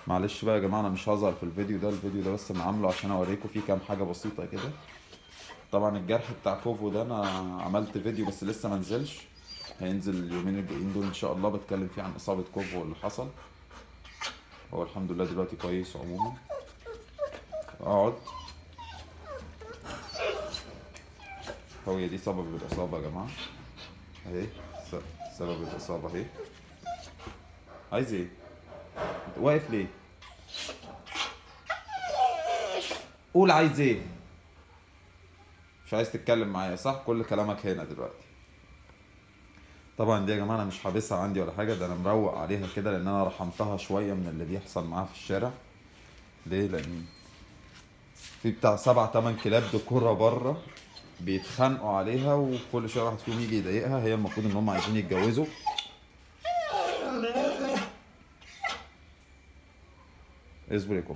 معلش بقى يا جماعه انا مش هظهر في الفيديو ده الفيديو ده بس انا عامله عشان اوريكم فيه كام حاجه بسيطه كده طبعا الجرح بتاع كوفو ده انا عملت فيديو بس لسه ما نزلش هينزل اليومين الجايين دول ان شاء الله بتكلم فيه عن اصابه كوفو واللي حصل هو الحمد لله دلوقتي كويس عموما اقعد هو دي سبب الاصابه يا جماعه اهي س- سبب الاصابه اهي عايز ايه انت واقف ليه قول عايز ايه مش عايز تتكلم معايا صح كل كلامك هنا دلوقتي طبعا دي يا جماعه انا مش حابسها عندي ولا حاجه ده انا مروق عليها كده لان انا رحمتها شويه من اللي بيحصل معاها في الشارع ليه لان في بتاع سبع تمن كلاب دكورة بره بيتخانقوا عليها وكل شويه واحد فيهم يجي يضايقها هي المفروض ان هم عايزين يتجوزوا اصبر يا كفر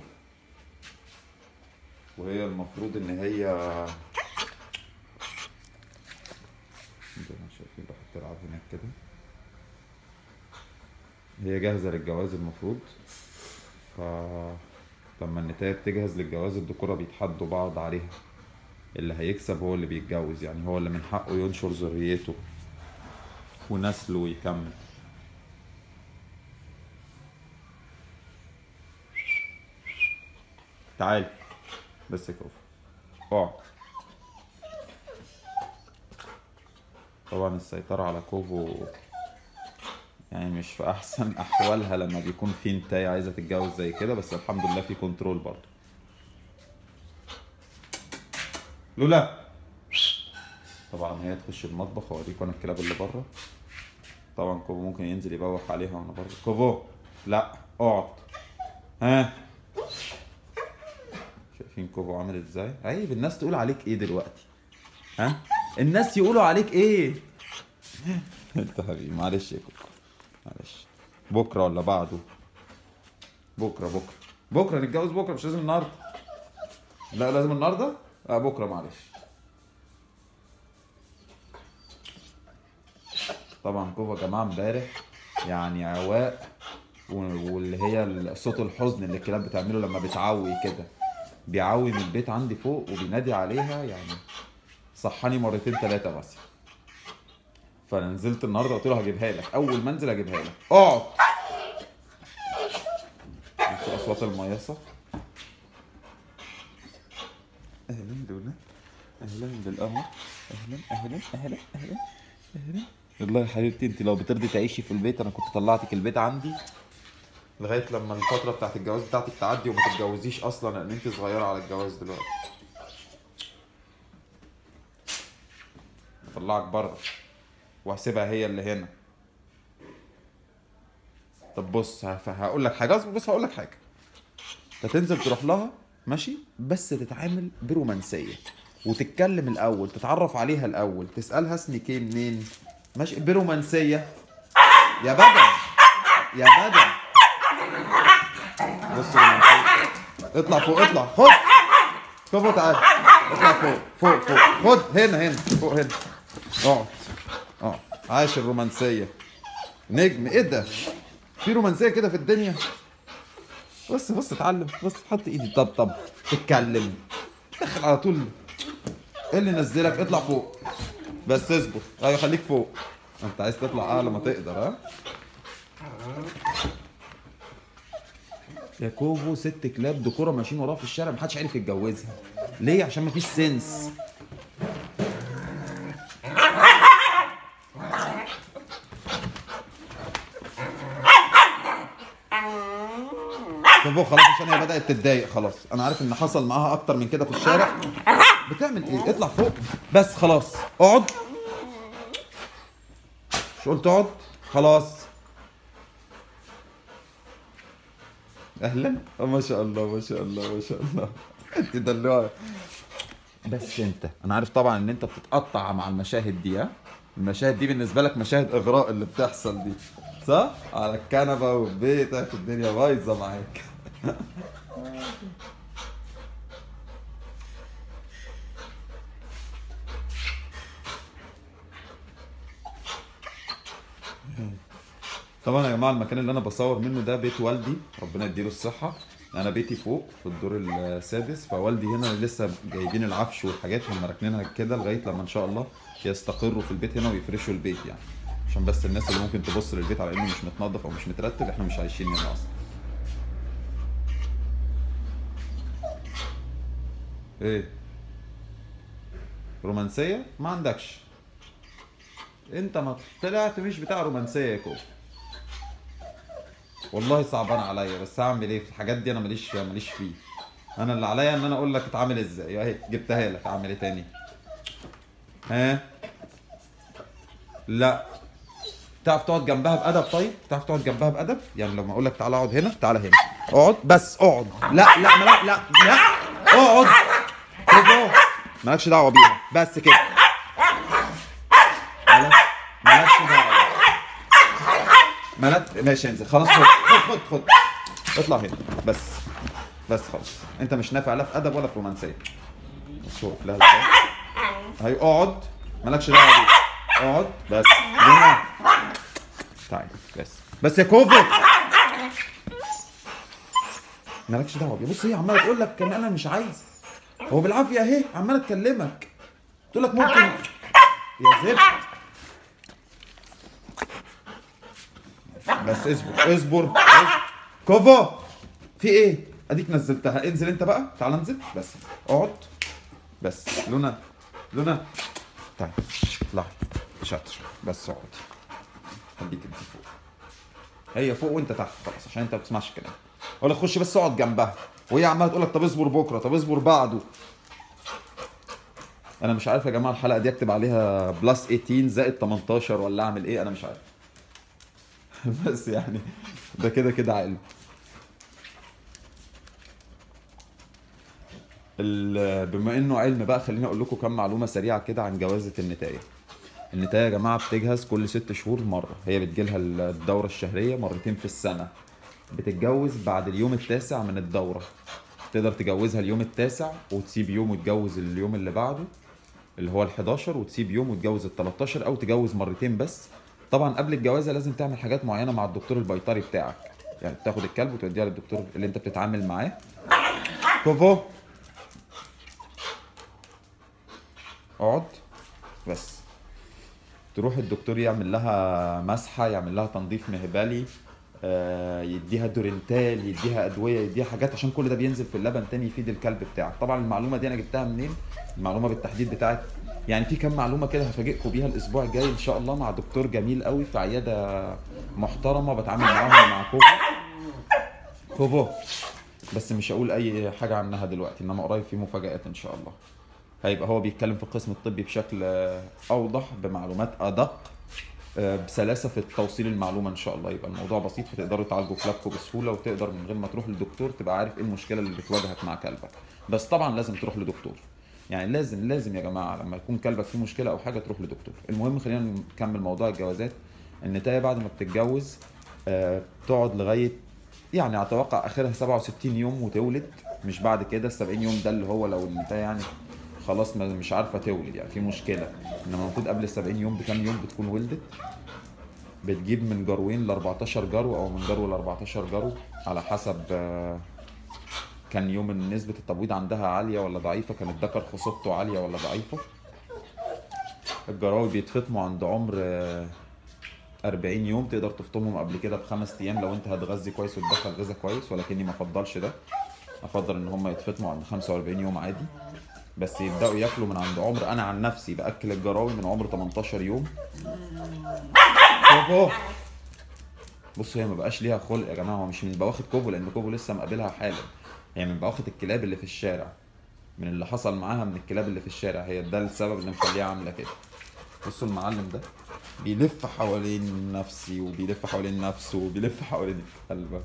وهي المفروض ان هي زي ما شايفين راح تلعب هناك كده هي جاهزة للجواز المفروض ف لما النتاية بتجهز للجواز الدكورة بيتحدوا بعض عليها اللي هيكسب هو اللي بيتجوز يعني هو اللي من حقه ينشر ذريته ونسله ويكمل تعال بس يا كوفي اقعد طبعا السيطرة على كوفو يعني مش في احسن احوالها لما بيكون في نتاية عايزة تتجوز زي كده بس الحمد لله في كنترول برضه لولا طبعا هي تخش المطبخ اوريكم انا الكلاب اللي بره طبعا كوفو ممكن ينزل يبوح عليها وانا بره كوفو لا اقعد ها شايفين كوفو عامل ازاي عيب الناس تقول عليك ايه دلوقتي ها الناس يقولوا عليك ايه انت حبيبي معلش يا كوكو معلش بكره ولا بعده بكره بكره بكره نتجوز بكره مش لازم النهارده لا لازم النهارده اه بكره معلش طبعا كوفا يا جماعه امبارح يعني عواء و- واللي هي صوت الحزن اللي الكلاب بتعمله لما بتعوي كده بيعوي من البيت عندي فوق وبينادي عليها يعني صحاني مرتين ثلاثه بس فانا نزلت النهارده قلت له هجيبها لك اول ما انزل هجيبها لك اقعد بصوا اصوات المياسه اهلا دولا اهلا بالقمر اهلا اهلا اهلا اهلا اهلا والله يا حبيبتي انت لو بترضي تعيشي في البيت انا كنت طلعتك البيت عندي لغايه لما الفتره بتاعت الجواز بتاعتك تعدي وما تتجوزيش اصلا لان انت صغيره على الجواز دلوقتي طلعك بره وهسيبها هي اللي هنا طب بص هف- هقول لك حاجه اصبر بص هقول لك حاجه هتنزل تروح لها ماشي بس تتعامل برومانسيه وتتكلم الاول تتعرف عليها الاول تسالها اسمك ايه منين ماشي برومانسيه يا بدر يا بدر بص رومانسيه اطلع فوق اطلع خد خد فوق تعالى اطلع فوق فوق فوق خد هنا هنا فوق هنا اقعد اقعد عايش الرومانسيه نجم ايه ده في رومانسيه كده في الدنيا بص بص اتعلم بص حط ايدي طب طب تتكلم دخل على طول ايه اللي نزلك اطلع فوق بس اصبر ايوه خليك فوق انت عايز تطلع اعلى ما تقدر ها يا كوفو ست كلاب دكوره ماشيين وراها في الشارع محدش عارف يتجوزها ليه عشان مفيش سنس كوفو خلاص عشان هي بدات تتضايق خلاص انا عارف ان حصل معاها اكتر من كده في الشارع بتعمل ايه اطلع فوق بس خلاص اقعد مش قلت اقعد خلاص اهلا آه، ما شاء الله ما شاء الله ما شاء الله انت دلوعه بس انت انا عارف طبعا ان انت بتتقطع مع المشاهد دي ها المشاهد دي بالنسبه لك مشاهد اغراء اللي بتحصل دي صح على الكنبه وفي بيتك الدنيا بايظه معاك طبعا يا جماعه المكان اللي انا بصور منه ده بيت والدي ربنا يديله الصحه انا بيتي فوق في الدور السادس فوالدي هنا لسه جايبين العفش والحاجات هم راكنينها كده لغايه لما ان شاء الله يستقروا في البيت هنا ويفرشوا البيت يعني عشان بس الناس اللي ممكن تبص للبيت على انه مش متنظف او مش مترتب احنا مش عايشين هنا اصلا ايه رومانسيه ما عندكش انت ما طلعت مش بتاع رومانسيه يا كوب والله صعبان عليا بس هعمل ايه في الحاجات دي انا ماليش ماليش فيه انا اللي عليا ان انا اقول لك اتعامل ازاي اهي جبتها لك اعمل ايه تاني ها لا تعرف تقعد جنبها بادب طيب تعرف تقعد جنبها بادب يعني لما اقول لك تعالى اقعد هنا تعالى هنا اقعد بس اقعد لا لا لا لا لا اقعد كده مالكش دعوه بيها بس كده مالك- مالكش دعوه مالك ماشي انزل خلاص خد خد خد خد اطلع هنا بس بس خلاص انت مش نافع لا في ادب ولا في رومانسيه شوف لا ازاي هي اقعد مالكش دعوه بيه اقعد بس هنا تعال بس بس يا كوفو مالكش دعوه بيه بص هي عماله تقول لك كان انا مش عايز هو بالعافيه اهي عماله تكلمك تقول لك ممكن يا زفت بس اصبر اصبر كوفو في ايه اديك نزلتها انزل انت بقى تعال انزل بس اقعد بس لونا لونا تعال اطلع شاطر بس اقعد خليك انت فوق هي فوق وانت تحت خلاص عشان انت ما بتسمعش الكلام ولا تخش بس اقعد جنبها وهي عماله تقول لك طب اصبر بكره طب اصبر بعده انا مش عارف يا جماعه الحلقه دي اكتب عليها بلس 18 زائد 18 ولا اعمل ايه انا مش عارف بس يعني ده كده كده عقل ال- بما انه علم بقى خليني اقول لكم كم معلومه سريعه كده عن جوازه النتايه النتايه يا جماعه بتجهز كل ست شهور مره هي بتجيلها الدوره الشهريه مرتين في السنه بتتجوز بعد اليوم التاسع من الدوره تقدر تجوزها اليوم التاسع وتسيب يوم وتجوز اليوم اللي بعده اللي هو ال 11 وتسيب يوم وتجوز ال 13 او تجوز مرتين بس طبعا قبل الجوازه لازم تعمل حاجات معينه مع الدكتور البيطري بتاعك يعني تاخد الكلب وتوديها للدكتور اللي انت بتتعامل معاه كوفو اقعد بس تروح الدكتور يعمل لها مسحه يعمل لها تنظيف مهبلي آه، يديها دورنتال يديها ادويه يديها حاجات عشان كل ده بينزل في اللبن تاني يفيد الكلب بتاعك طبعا المعلومه دي انا جبتها منين المعلومه بالتحديد بتاعت يعني في كام معلومه كده هفاجئكم بيها الاسبوع الجاي ان شاء الله مع دكتور جميل قوي في عياده محترمه بتعامل معاهم مع كوفو كوفو بس مش هقول اي حاجه عنها دلوقتي انما قريب في مفاجات ان شاء الله هيبقى هو بيتكلم في القسم الطبي بشكل آه، اوضح بمعلومات ادق آه، بسلاسه في توصيل المعلومه ان شاء الله يبقى الموضوع بسيط فتقدروا تعالجوا كلابكم بسهوله وتقدر من غير ما تروح للدكتور تبقى عارف ايه المشكله اللي بتواجهك مع كلبك بس طبعا لازم تروح لدكتور يعني لازم لازم يا جماعه لما يكون كلبك فيه مشكله او حاجه تروح لدكتور المهم خلينا نكمل موضوع الجوازات النتايه بعد ما بتتجوز آه، تقعد لغايه يعني اتوقع اخرها 67 يوم وتولد مش بعد كده ال 70 يوم ده اللي هو لو النتايه يعني خلاص ما مش عارفه تولد يعني في مشكله انما المفروض قبل ال 70 يوم بكام يوم بتكون ولدت بتجيب من جروين ل 14 جرو او من جرو ل 14 جرو على حسب آه، كان يوم إن نسبة التبويض عندها عالية ولا ضعيفة كان الذكر خصوبته عالية ولا ضعيفة الجراوي بيتفطموا عند عمر آه، 40 يوم تقدر تفطمهم قبل كده بخمس ايام لو انت هتغذي كويس وتدخل غذاء كويس ولكني ما افضلش ده افضل ان هم يتفطموا عند 45 يوم عادي بس يبداوا ياكلوا من عند عمر انا عن نفسي باكل الجراوي من عمر 18 يوم كوفو بص هي ما بقاش ليها خلق يا جماعه هو مش من بواخد كوفو لان كوفو لسه مقابلها حالا هي من بواخد الكلاب اللي في الشارع من اللي حصل معاها من الكلاب اللي في الشارع هي ده السبب اللي مخليها عامله كده بصوا المعلم ده بيلف حوالين نفسي وبيلف حوالين نفسه وبيلف حوالين الكلبة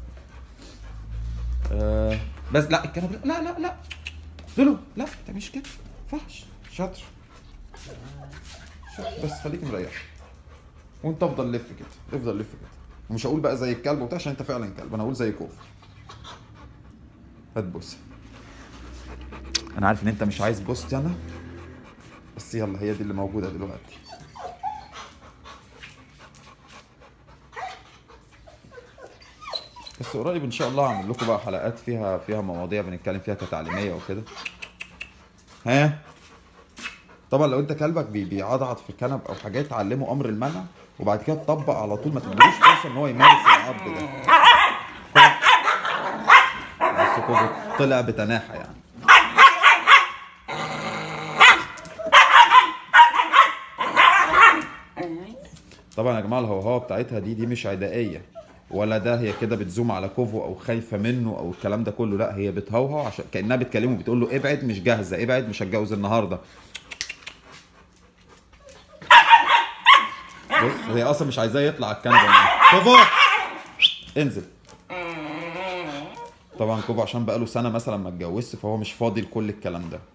آه بس لا الكلام لا لا لا لولو لا انت مش كده فحش شاطر شاطر. بس خليك مريح وانت افضل لف كده افضل لف كده ومش هقول بقى زي الكلب وبتاع عشان انت فعلا كلب انا هقول زي كوف هات بوسه انا عارف ان انت مش عايز بوست انا بس يلا هي دي اللي موجوده دلوقتي بس قريب ان شاء الله هعمل لكم بقى حلقات فيها فيها مواضيع بنتكلم فيها كتعليميه وكده ها طبعا لو انت كلبك بي- بيعضعض في الكنب او حاجات علمه امر المنع وبعد كده تطبق على طول ما تديلوش فرصه ان هو يمارس العض ده بس كوفو طلع بتناحه يعني طبعا يا جماعه الهوهوه بتاعتها دي دي مش عدائيه ولا ده هي كده بتزوم على كوفو او خايفه منه او الكلام ده كله لا هي بتهوهو عشان كانها بتكلمه بتقول له ابعد مش جاهزه ابعد مش هتجوز النهارده بص هي اصلا مش عايزاه يطلع على الكنبه معاه. كوفو انزل طبعا كوفو عشان بقاله سنه مثلا ما اتجوزش فهو مش فاضي لكل الكلام ده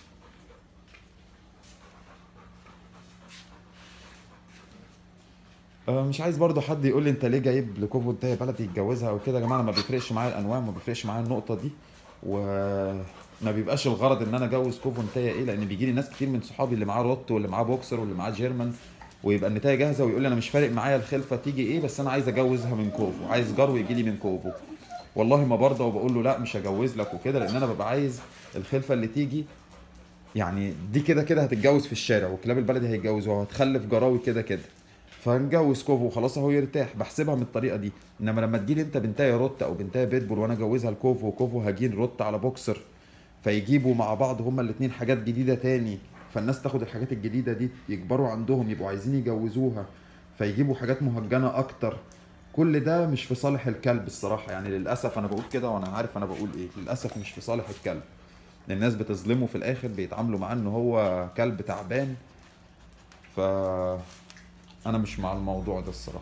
آه، مش عايز برضو حد يقول لي انت ليه جايب لكوفو انت بلدي يتجوزها او كده يا جماعه انا ما بيفرقش معايا الانواع ما بيفرقش معايا النقطه دي وما بيبقاش الغرض ان انا اجوز كوفو انتايه ايه لان بيجي لي ناس كتير من صحابي اللي معاه روت واللي معاه بوكسر واللي معاه جيرمان ويبقى النتايه جاهزه ويقول لي انا مش فارق معايا الخلفه تيجي ايه بس انا عايز اجوزها من كوفو عايز جرو يجي لي من كوفو والله ما برضى وبقول له لا مش هجوز لك وكده لان انا ببقى عايز الخلفه اللي تيجي يعني دي كده كده هتتجوز في الشارع والكلاب البلدي هيتجوزوها وهتخلف جراوي كده كده فهنجوز كوفو وخلاص اهو يرتاح بحسبها من الطريقه دي انما لما تجيلي انت بنتايه روت او بنتايه بيتبول وانا اجوزها لكوفو وكوفو هجين روت على بوكسر فيجيبوا مع بعض هما الاتنين حاجات جديده تاني فالناس تاخد الحاجات الجديده دي يكبروا عندهم يبقوا عايزين يجوزوها فيجيبوا حاجات مهجنه اكتر كل ده مش في صالح الكلب الصراحه يعني للاسف انا بقول كده وانا عارف انا بقول ايه للاسف مش في صالح الكلب الناس بتظلمه في الاخر بيتعاملوا معاه ان هو كلب تعبان ف انا مش مع الموضوع ده الصراحه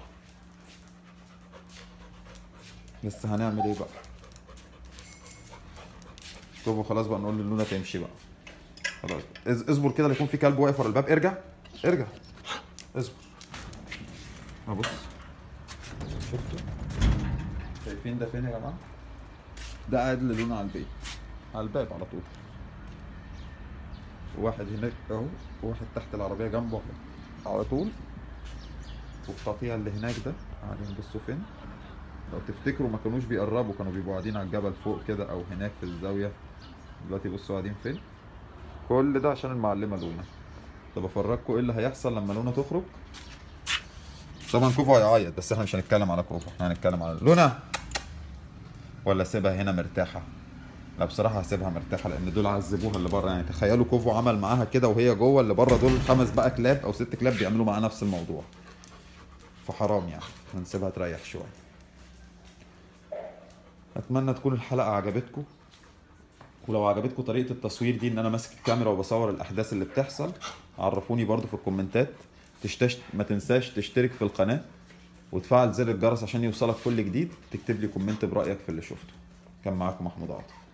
بس هنعمل ايه بقى كوفو خلاص بقى نقول للونا تمشي بقى خلاص إز- اصبر كده يكون في كلب واقف ورا الباب ارجع ارجع اصبر ابص شفتوا شايفين ده فين يا جماعه ده قاعد للونا على البيت على الباب على طول واحد هناك اهو وواحد تحت العربيه جنبه على طول والقطيع اللي هناك ده قاعدين بصوا فين لو تفتكروا ما كانوش بيقربوا كانوا بيبقوا قاعدين على الجبل فوق كده او هناك في الزاويه دلوقتي بصوا قاعدين فين كل ده عشان المعلمه لونا طب افرجكم ايه اللي هيحصل لما لونا تخرج طبعا كوفو هيعيط بس احنا مش هنتكلم على كوفو احنا هنتكلم على لونا ولا سيبها هنا مرتاحه لا بصراحه هسيبها مرتاحه لان دول عذبوها اللي بره يعني تخيلوا كوفو عمل معاها كده وهي جوه اللي بره دول خمس بقى كلاب او ست كلاب بيعملوا معاها نفس الموضوع فحرام يعني هنسيبها تريح شويه اتمنى تكون الحلقه عجبتكم ولو عجبتكم طريقه التصوير دي ان انا ماسك الكاميرا وبصور الاحداث اللي بتحصل عرفوني برضو في الكومنتات تشتش ما تنساش تشترك في القناه وتفعل زر الجرس عشان يوصلك كل جديد تكتب لي كومنت برايك في اللي شفته كان معاكم محمود عاطف